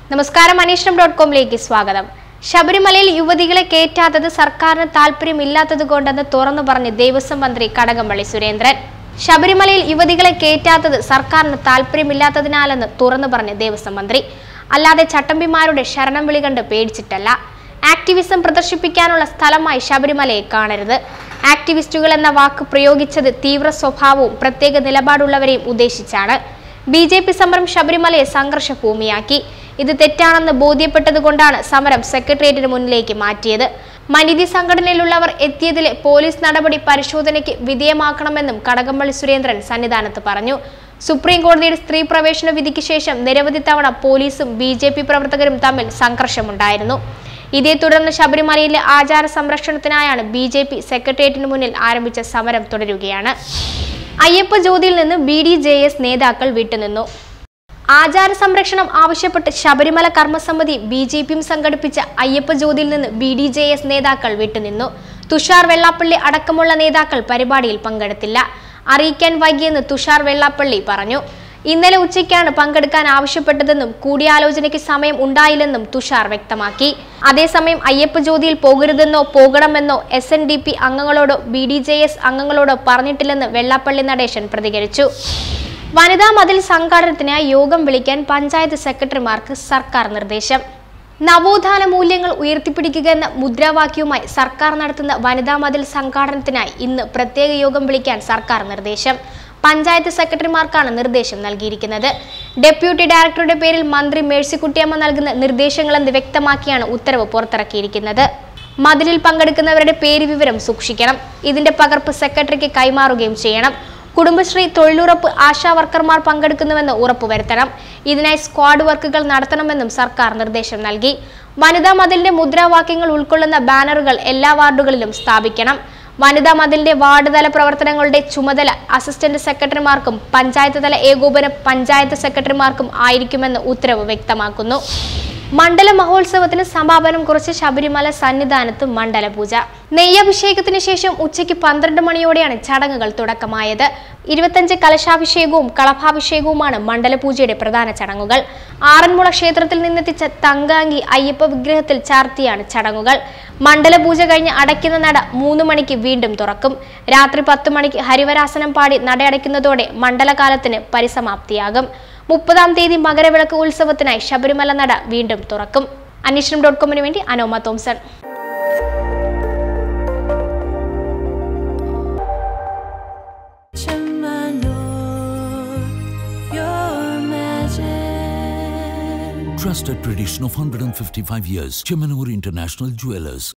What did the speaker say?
നമസ്കാരം അനീഷ്ണം ഡോട്ട് കോമിലേക്ക് സ്വാഗതം ശബരിമലയിൽ യുവതികളെ കയറ്റാത്തത് സർക്കാരിന് താല്പര്യമില്ലാത്തത് കൊണ്ടെന്ന് തുറന്നു പറഞ്ഞ് ദേവസ്വം മന്ത്രി കടകംപള്ളി സുരേന്ദ്രൻ ശബരിമലയിൽ യുവതികളെ കയറ്റാത്തത് സർക്കാരിന് താല്പര്യമില്ലാത്തതിനാലെന്ന് തുറന്നു പറഞ്ഞ് ദേവസ്വം മന്ത്രി അല്ലാതെ ചട്ടമ്പിമാരുടെ ശരണം വിളി കണ്ട് പേടിച്ചിട്ടല്ല ആക്ടിവിസം പ്രദർശിപ്പിക്കാനുള്ള സ്ഥലമായി ശബരിമലയെ കാണരുത് ആക്ടിവിസ്റ്റുകൾ എന്ന വാക്ക് പ്രയോഗിച്ചത് തീവ്ര സ്വഭാവവും പ്രത്യേക നിലപാടുള്ളവരെയും ഉദ്ദേശിച്ചാണ് ബി ജെ പി സമരം ശബരിമലയെ സംഘർഷ ഭൂമിയാക്കി ഇത് തെറ്റാണെന്ന് ബോധ്യപ്പെട്ടതുകൊണ്ടാണ് സമരം സെക്രട്ടേറിയറ്റിന് മുന്നിലേക്ക് മാറ്റിയത് മനിതി സംഘടനയിലുള്ളവർ എത്തിയതിലെ പോലീസ് നടപടി പരിശോധനയ്ക്ക് വിധേയമാക്കണമെന്നും കടകംപള്ളി സുരേന്ദ്രൻ സന്നിധാനത്ത് പറഞ്ഞു സുപ്രീം കോടതിയുടെ സ്ത്രീ പ്രവേശന വിധിക്ക് ശേഷം നിരവധി തവണ പോലീസും ബി ജെ പി പ്രവർത്തകരും തമ്മിൽ സംഘർഷമുണ്ടായിരുന്നു ഇതേ തുടർന്ന് ശബരിമലയിലെ ആചാര സംരക്ഷണത്തിനായാണ് ബി ജെ പി സെക്രട്ടേറിയറ്റിന് മുന്നിൽ ആരംഭിച്ച സമരം തുടരുകയാണ് അയ്യപ്പ ജ്യോതിയിൽ നിന്ന് ബി ഡി ജെ എസ് നേതാക്കൾ വിട്ടുനിന്നു ആചാര സംരക്ഷണം ആവശ്യപ്പെട്ട് ശബരിമല കർമ്മസമിതി ബി ജെ പിയും സംഘടിപ്പിച്ച അയ്യപ്പ ജ്യോതിയിൽ നിന്ന് ബി ഡി ജെ എസ് നേതാക്കൾ വിട്ടുനിന്നു തുഷാർ വെള്ളാപ്പള്ളി അടക്കമുള്ള നേതാക്കൾ പരിപാടിയിൽ പങ്കെടുത്തില്ല അറിയിക്കാൻ വൈകിയെന്ന് തുഷാർ വെള്ളാപ്പള്ളി പറഞ്ഞു ഇന്നലെ ഉച്ചയ്ക്കാണ് പങ്കെടുക്കാൻ ആവശ്യപ്പെട്ടതെന്നും കൂടിയാലോചനയ്ക്ക് സമയം ഉണ്ടായില്ലെന്നും തുഷാർ വ്യക്തമാക്കി അതേസമയം അയ്യപ്പ ജ്യോതിയിൽ പോകരുതെന്നോ പോകണമെന്നോ എസ് എൻ ഡി പി അംഗങ്ങളോടോ ബി ഡി ജെ എസ് അംഗങ്ങളോടോ പറഞ്ഞിട്ടില്ലെന്ന് വെള്ളാപ്പള്ളി നടേശൻ പ്രതികരിച്ചു വനിതാ മതിൽ സംഘാടനത്തിനായി യോഗം വിളിക്കാൻ പഞ്ചായത്ത് സെക്രട്ടറിമാർക്ക് സർക്കാർ നിർദ്ദേശം നവോത്ഥാന മൂല്യങ്ങൾ ഉയർത്തിപ്പിടിക്കുക എന്ന മുദ്രാവാക്യവുമായി സർക്കാർ നടത്തുന്ന വനിതാ മതിൽ സംഘാടനത്തിനായി ഇന്ന് പ്രത്യേക യോഗം വിളിക്കാൻ സർക്കാർ നിർദ്ദേശം പഞ്ചായത്ത് സെക്രട്ടറിമാർക്കാണ് നിർദ്ദേശം നൽകിയിരിക്കുന്നത് ഡെപ്യൂട്ടി ഡയറക്ടറുടെ പേരിൽ മന്ത്രി മേഴ്സിക്കുട്ടിയമ്മ നൽകുന്ന നിർദ്ദേശങ്ങളെന്ന് വ്യക്തമാക്കിയാണ് ഉത്തരവ് പുറത്തിറക്കിയിരിക്കുന്നത് മതിലിൽ പങ്കെടുക്കുന്നവരുടെ പേര് വിവരം സൂക്ഷിക്കണം ഇതിന്റെ പകർപ്പ് സെക്രട്ടറിക്ക് കൈമാറുകയും ചെയ്യണം കുടുംബശ്രീ തൊഴിലുറപ്പ് ആശാ വർക്കർമാർ പങ്കെടുക്കുന്നുവെന്ന് ഉറപ്പുവരുത്തണം ഇതിനായി സ്ക്വാഡ് വർക്കുകൾ നടത്തണമെന്നും സർക്കാർ നിർദ്ദേശം നൽകി വനിതാ മതിലിന്റെ മുദ്രാവാക്യങ്ങൾ ഉൾക്കൊള്ളുന്ന ബാനറുകൾ എല്ലാ വാർഡുകളിലും സ്ഥാപിക്കണം വനിതാ മതിലിന്റെ വാർഡ് തല പ്രവർത്തനങ്ങളുടെ ചുമതല അസിസ്റ്റന്റ് സെക്രട്ടറിമാർക്കും പഞ്ചായത്ത് തല ഏകോപനം പഞ്ചായത്ത് സെക്രട്ടറിമാർക്കും ആയിരിക്കുമെന്ന് ഉത്തരവ് വ്യക്തമാക്കുന്നു മണ്ഡല മഹോത്സവത്തിന് സമാപനം കുറിച്ച് ശബരിമല സന്നിധാനത്ത് മണ്ഡലപൂജ നെയ്യഭിഷേകത്തിന് ശേഷം ഉച്ചയ്ക്ക് പന്ത്രണ്ട് മണിയോടെയാണ് ചടങ്ങുകൾ തുടക്കമായത് ഇരുപത്തഞ്ച് കലശാഭിഷേകവും കളഭാഭിഷേകവുമാണ് മണ്ഡലപൂജയുടെ പ്രധാന ചടങ്ങുകൾ ആറന്മുള ക്ഷേത്രത്തിൽ നിന്നെത്തിച്ച തങ്കാങ്കി അയ്യപ്പ വിഗ്രഹത്തിൽ ചാർത്തിയാണ് ചടങ്ങുകൾ മണ്ഡലപൂജ കഴിഞ്ഞ് അടയ്ക്കുന്ന നട മൂന്ന് മണിക്ക് വീണ്ടും തുറക്കും രാത്രി പത്ത് മണിക്ക് ഹരിവരാസനം പാടി നടയടയ്ക്കുന്നതോടെ മണ്ഡലകാലത്തിന് പരിസമാപ്തിയാകും മുപ്പതാം തീയതി മകരവിളക്ക് ഉത്സവത്തിനായി ശബരിമല നട വീണ്ടും തുറക്കും അന്വേഷണം ഡോട്ട് കോമിന് വേണ്ടി Anoma Thomson your magic. Trusted tradition of 155 years. Chemanur International Jewelers.